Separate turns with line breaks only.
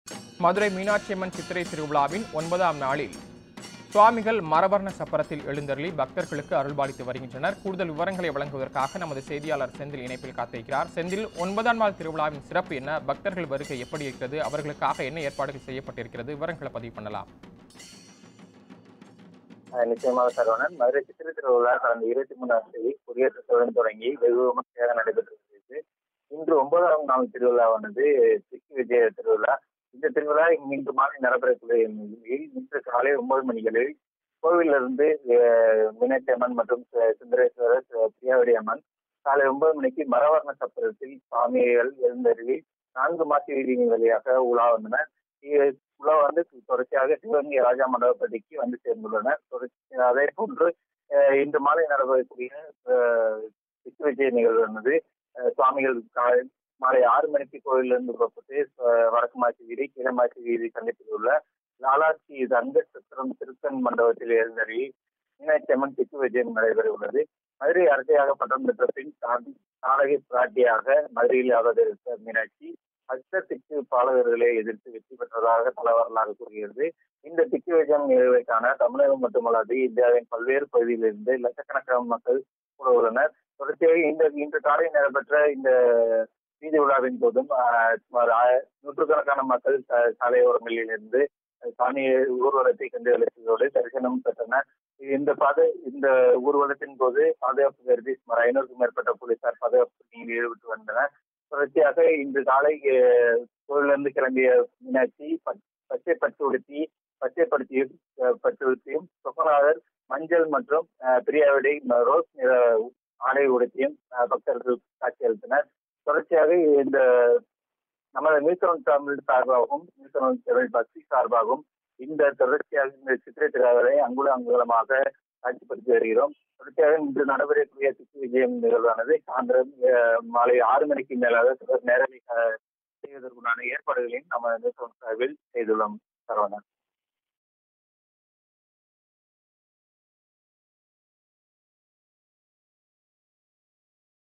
மதுரை மீனாட்சி அம்மன் சித்திரை திருவிழாவின் ஒன்பதாம் நாளில் சுவாமிகள் மரவர்ண சப்பரத்தில் எழுந்தருளி பக்தர்களுக்கு அருள்பாலித்து வருகின்றனர் கூடுதல் விவரங்களை வழங்குவதற்காக நமது செய்தியாளர் செந்தில் இணைப்பில் காத்திருக்கிறார் செந்தில் ஒன்பதாம் நாள் திருவிழாவின் சிறப்பு என்ன பக்தர்கள் வருகை எப்படி இருக்கிறது அவர்களுக்காக என்ன ஏற்பாடுகள் செய்யப்பட்டிருக்கிறது விவரங்களை பதிவு பண்ணலாம்
அஹ் நிச்சயமாக சரவணன் மதுரை சித்திரை திருவிழா கடந்த இருபத்தி மூணாம் தேதி குடியரசுடன் தொடங்கி வெகு விமர்சையாக நடைபெற்று வருகிறது இன்று ஒன்பதாம் நாள் திருவிழாவானது திக்கு விஜய திருவிழா இந்த திருவிழா இன்று மாலை நடைபெறக்கூடிய நிலையில் இன்று காலை ஒன்பது மணிகளில் கோவிலிருந்து அஹ், மீனாட்சி அம்மன் மற்றும் சு- சுந்தரேஸ்வரர் சு- பிரியாவடி அம்மன் காலை ஒன்பது மணிக்கு மரவர்ண சப்பரத்தில் சுவாமிகள் எழுந்தருவி நான்கு மாசி வீதியின் வழியாக உலா வந்தனர் இ- உலா வந்து தொடர்ச்சியாக சிவகங்கை ராஜா மண்டபப்பட்டிக்கு வந்து சேர்ந்துள்ளனர் தொடர்ச்சி அதே போன்று அஹ், இன்று மாலை நடைபெறக்கூடிய அஹ், சித்து விஜய நிகழ்வானது அஹ், சுவாமிகள் காலை மாலை ஆறு மணிக்கு கோயிலிருந்து புறப்பட்டு அஹ், வடக்கு மாசி வீதி கிழமாசி வீதி சந்திப்பில் உள்ள லாலாச்சி தங்க சத்திரம் திருத்தன் மண்டபத்தில் எழுந்தறி மீனாட்சி அம்மன் சித்து விஜயம் நடைபெற உள்ளது மதுரை அரசியாக பட்டம் பெற்ற பின் தான் நாடக பிராட்டியாக மதுரையில் அவதரித்த மீனாட்சி அஷ்ட திக்கு பாலகர்களை எதிர்த்து வெற்றி பெற்றதாக தல வரலாறு கூறுகிறது இந்த திக்கு விஜயம் நிகழ்வை காண தமிழகம் மட்டுமல்லாது இந்தியாவின் பல்வேறு பகுதியிலிருந்து லட்சக்கணக்கான மக்கள் கூட உள்ளனர் தொடர்ச்சியாக இந்த இன்று காலை நடைபெற்ற இந்த வீதி விழாவின் போதும் ஆஹ், சுமார் ஆய- நூற்றுக்கணக்கான மக்கள் சா- சாலையோரங்களில் இருந்து சாமி ஊர்வலத்தை கண்டு அழைத்ததோடு தரிசனம் பெற்றனர் இந்த பாதை இந்த ஊர்வலத்தின் போது பாதுகாப்பு கருதி சுமார் ஐநூறுக்கும் மேற்பட்ட போலீசார் பாதுகாப்பு பணியில் ஈடுபட்டு வந்தனர் தொடர்ச்சியாக இன்று காலை அஹ், கோயிலிருந்து கிளம்பிய மீனாட்சி ப- பச்சை பட்டு உடுத்தி பச்சை படுத்தியும் அஹ், பட்டு உடுத்தியும் சொப்பநாதர் மஞ்சள் மற்றும் அஹ், பிரியாவிடை ம- ரோஸ் நிற ஆடை உடுத்தியும் அஹ், பக்தர்கள் காட்சியளித்தனர் தொடர்ச்சியாக இந்த நமது மீசனம் தமிழ் சார்பாகவும் மீசனம் தமிழ் பக்தி சார்பாகவும் இந்த தொடர்ச்சியாக இந்த சித்திரை திருவிழாவை அங்குல அங்குலமாக காட்சிப்படுத்தி வருகிறோம் தொடர்ச்சியாக இன்று நடைபெறக்கூடிய சித்து விஜயம் நிகழ்வானது சாயந்தரம் அஹ், மாலை ஆறு மணிக்கு மேலாக தொடர் நேரடி அஹ், செய்வதற்குண்டான ஏற்பாடுகளையும் நம்ம மீசனம் சார்பில் செய்துள்ளோம் சரவணன்